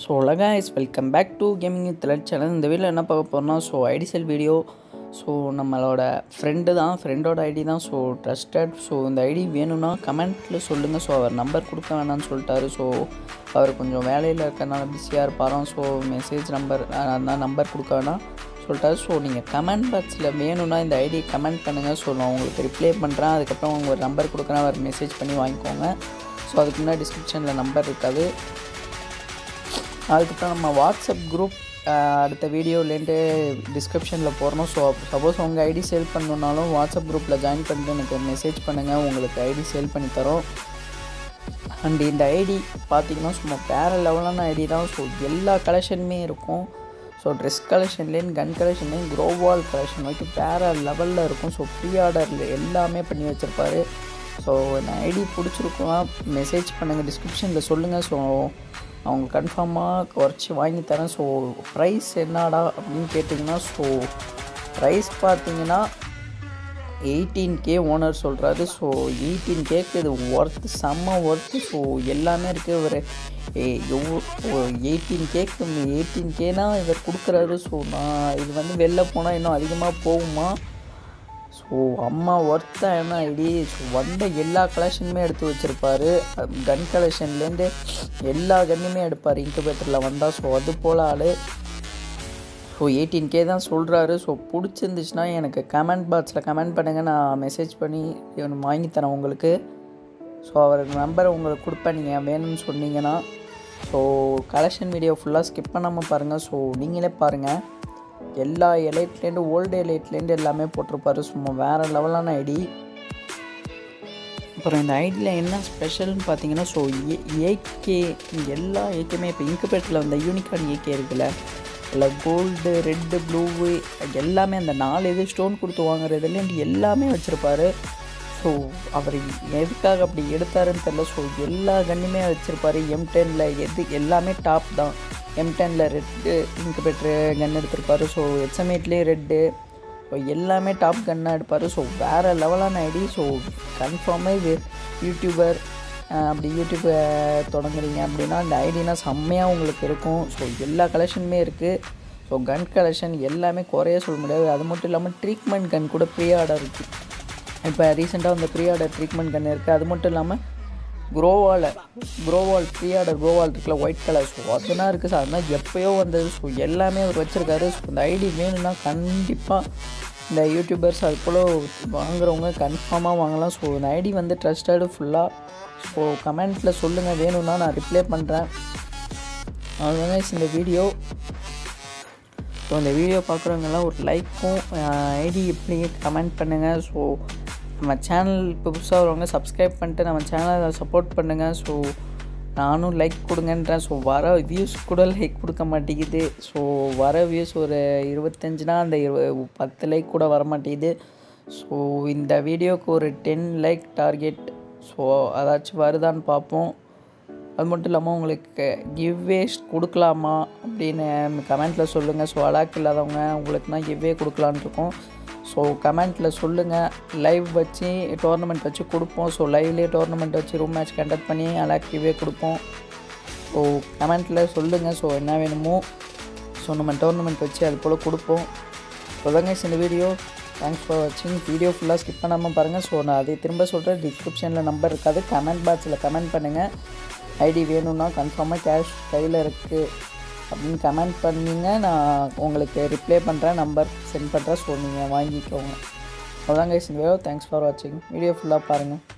so guys welcome back to gaming thread channel இந்த வீடியோவில் என்ன பார்க்க போகிறோம்னா so ID sell video so நம்மளோட ஃப்ரெண்டு தான் ஃப்ரெண்டோட ஐடி தான் ஸோ ட்ரஸ்டட் ஸோ இந்த ஐடி வேணும்னா கமெண்ட்டில் சொல்லுங்கள் ஸோ அவர் நம்பர் கொடுக்க வேணாம்னு சொல்லிட்டாரு ஸோ அவர் கொஞ்சம் வேலையில் இருக்கறனால பிஸியாக இருப்பாராம் ஸோ மெசேஜ் நம்பர் அந்த நம்பர் கொடுக்க வேணாம் சொல்லிட்டாரு ஸோ நீங்கள் கமெண்ட் பாக்ஸில் வேணும்னா இந்த ஐடி கமெண்ட் பண்ணுங்கள் ஸோ நான் உங்களுக்கு ரிப்ளை பண்ணுறேன் அதுக்கப்புறம் உங்கள் நம்பர் கொடுக்குறேன் அவர் மெசேஜ் பண்ணி வாங்கிக்கோங்க ஸோ அதுக்கு முன்னாடி டிஸ்கிரிப்ஷனில் நம்பர் இருக்காது அதுக்கப்புறம் நம்ம வாட்ஸ்அப் குரூப் அடுத்த வீடியோலேருந்து டிஸ்கிரிப்ஷனில் போடணும் ஸோ சப்போஸ் உங்கள் ஐடி சேல் பண்ணணுன்னாலும் வாட்ஸ்அப் குரூப்பில் ஜாயின் பண்ணிட்டு எனக்கு மெசேஜ் பண்ணுங்கள் உங்களுக்கு ஐடி சேல் பண்ணி தரோம் அண்ட் இந்த ஐடி பார்த்தீங்கன்னா சும்மா வேறு லெவலான ஐடி தான் ஸோ எல்லா கலெக்ஷனுமே இருக்கும் ஸோ ட்ரெஸ் கலெக்ஷன்லேருந்து கன் கலெக்ஷன்லேயும் க்ரோவால் கலெக்ஷன் வரைக்கும் வேறு லெவலில் இருக்கும் ஸோ ப்ரீ ஆர்டரில் எல்லாமே பண்ணி வச்சுருப்பாரு ஸோ இந்த ஐடி பிடிச்சிருக்குன்னா மெசேஜ் பண்ணுங்கள் டிஸ்கிரிப்ஷனில் சொல்லுங்கள் ஸோ அவங்க கன்ஃபார்மாக குறைச்சி வாங்கி தரேன் ஸோ ப்ரைஸ் என்னடா அப்படின்னு கேட்டிங்கன்னா ஸோ ப்ரைஸ் பார்த்தீங்கன்னா எயிட்டீன் கே ஓனர் சொல்கிறாரு ஸோ எயிட்டீன் கேக்கு இது ஒர்த்து செம்ம ஒர்த்து ஸோ எல்லாமே இருக்குது இவர் எவ்வளோ எயிட்டீன் கேக்கு எயிட்டீன் கேனா இவர் கொடுக்குறாரு ஸோ நான் இது வந்து வெளில போனால் இன்னும் அதிகமாக போகுமா ஸோ அம்மா ஒர்த்தான ஐடி ஸோ வந்த எல்லா கலெக்ஷனுமே எடுத்து வச்சுருப்பாரு கன் கலெக்ஷன்லேருந்து எல்லா கன்னுமே எடுப்பார் இன்குபேட்டரில் வந்தால் ஸோ அது போல் ஆள் ஸோ எயிட்டீன் கே தான் சொல்கிறாரு ஸோ பிடிச்சிருந்துச்சுன்னா எனக்கு கமெண்ட் பாக்ஸில் கமெண்ட் பண்ணுங்கள் நான் மெசேஜ் பண்ணி இவனு வாங்கி தரேன் உங்களுக்கு ஸோ அவருக்கு நம்பரை உங்களுக்கு கொடுப்பேன் நீங்கள் வேணும்னு சொன்னீங்கன்னா ஸோ கலெக்ஷன் வீடியோ ஃபுல்லாக ஸ்கிப் பண்ணாமல் பாருங்கள் ஸோ நீங்களே பாருங்கள் எல்லா எலைட்லேருந்து ஓல்டு எலைட்லேருந்து எல்லாமே போட்டிருப்பாரு சும்மா வேறு லெவலான ஐடி அப்புறம் இந்த ஐடியில் என்ன ஸ்பெஷல்னு பார்த்தீங்கன்னா ஸோ ஏ ஏகே எல்லா ஏகேமே இப்போ இன்குபேட்டரில் வந்த யூனிகார்ன் ஏகே இருக்குல்ல இல்லை கோல்டு ரெட்டு ப்ளூவு எல்லாமே அந்த நாலு இது ஸ்டோன் கொடுத்து வாங்குறதுலேருந்து எல்லாமே வச்சுருப்பாரு ஸோ அவர் எதுக்காக அப்படி எடுத்தாருன்னு தெரில ஸோ எல்லா கன்னுமே வச்சுருப்பாரு எம் டெனில் எது எல்லாமே டாப் தான் எம் டெனில் ரெட்டு இன்குபேட்ரு கன் எடுத்திருப்பாரு ஸோ எக்ஸமேட்லேயே ரெட்டு ஸோ எல்லாமே டாப் கன்னாக எடுப்பார் ஸோ வேறு லெவலான ஐடி ஸோ கன்ஃபார்மாக இது யூடியூபர் அப்படி யூடியூப் தொடங்குறீங்க அப்படின்னா இந்த ஐடினா செம்மையாக உங்களுக்கு இருக்கும் ஸோ எல்லா கலெக்ஷனுமே இருக்குது ஸோ கன் கலெக்ஷன் எல்லாமே குறைய சொல்ல முடியாது அது மட்டும் இல்லாமல் ட்ரீட்மெண்ட் கன் கூட ப்ரீ ஆர்டர் இருக்குது இப்போ ரீசெண்டாக அந்த ப்ரீ ஆர்டர் ட்ரீட்மெண்ட் கன் இருக்குது அது மட்டும் இல்லாமல் க்ரோவால் க்ரோவால் ப்ரீ ஆர்டர் க்ரோவால் இருக்குல்ல ஒயிட் கலர் ஸோ அதெல்லாம் இருக்குது சார் அதெல்லாம் எப்போயோ வந்தது ஸோ எல்லாமே அவர் வச்சுருக்காரு ஸோ இந்த ஐடி வேணும்னா கண்டிப்பாக இந்த யூடியூபர்ஸ் அது போல் வாங்குறவங்க கன்ஃபார்மாக வாங்கலாம் ஸோ இந்த ஐடி வந்து ட்ரஸ்டடு ஃபுல்லாக ஸோ கமெண்ட்டில் சொல்லுங்கள் வேணும்னா நான் ரிப்ளை பண்ணுறேன் அதுதாங்க இந்த வீடியோ ஸோ இந்த வீடியோ பார்க்குறவங்கெல்லாம் ஒரு லைக்கும் ஐடி எப்படி கமெண்ட் பண்ணுங்கள் ஸோ நம்ம சேனல் இப்போ புதுசாக வரவங்க சப்ஸ்கிரைப் பண்ணிட்டு நம்ம சேனலை சப்போர்ட் பண்ணுங்கள் ஸோ நானும் லைக் கொடுங்கன்றேன் ஸோ வர வியூஸ் கூட லைக் கொடுக்க மாட்டேங்குது ஸோ வர வியூஸ் ஒரு இருபத்தஞ்சுனா அந்த இரு பத்து லைக் கூட வர மாட்டேங்குது ஸோ இந்த வீடியோவுக்கு ஒரு டென் லைக் டார்கெட் ஸோ அதாச்சும் வருதான்னு பார்ப்போம் அது மட்டும் இல்லாமல் உங்களுக்கு கிவ்வே கொடுக்கலாமா அப்படின்னு கமெண்ட்டில் சொல்லுங்கள் ஸோ அலாக் இல்லாதவங்க உங்களுக்குனா கிவ்வே கொடுக்கலான் இருக்கோம் ஸோ கமெண்ட்டில் சொல்லுங்கள் லைவ் வச்சு டோர்னமெண்ட் வச்சு கொடுப்போம் ஸோ லைவ்லேயே டோர்னமெண்ட் வச்சு ரூம் மேட்ச் கண்டக்ட் பண்ணி அலாக் கிவ்வே கொடுப்போம் ஸோ கமெண்ட்டில் சொல்லுங்கள் ஸோ என்ன வேணுமோ ஸோ நம்ம டோர்னமெண்ட் வச்சு அது போல் கொடுப்போம் ஸோ தாங்க இந்த வீடியோ தேங்க்ஸ் ஃபார் வாட்சிங் வீடியோ ஃபுல்லாக ஸ்கிப் பண்ணாமல் பாருங்கள் ஸோ நான் அதை திரும்ப சொல்கிறேன் டிஸ்கிரிப்ஷனில் நம்பர் இருக்காது கமெண்ட் பாக்ஸில் கமெண்ட் பண்ணுங்கள் ஐடி வேணும்னா கன்ஃபார்மாக கேஷ் கையில் இருக்குது அப்படின்னு கமெண்ட் பண்ணிங்க நான் உங்களுக்கு ரிப்ளை பண்ணுறேன் நம்பர் சென்ட் பண்ணுறேன் ஸோ நீங்கள் வாங்கிக்கோங்க அவ்வளோதான் கைஸ் இந்த வீடியோ தேங்க்ஸ் ஃபார் வாட்சிங் வீடியோ ஃபுல்லாக பாருங்கள்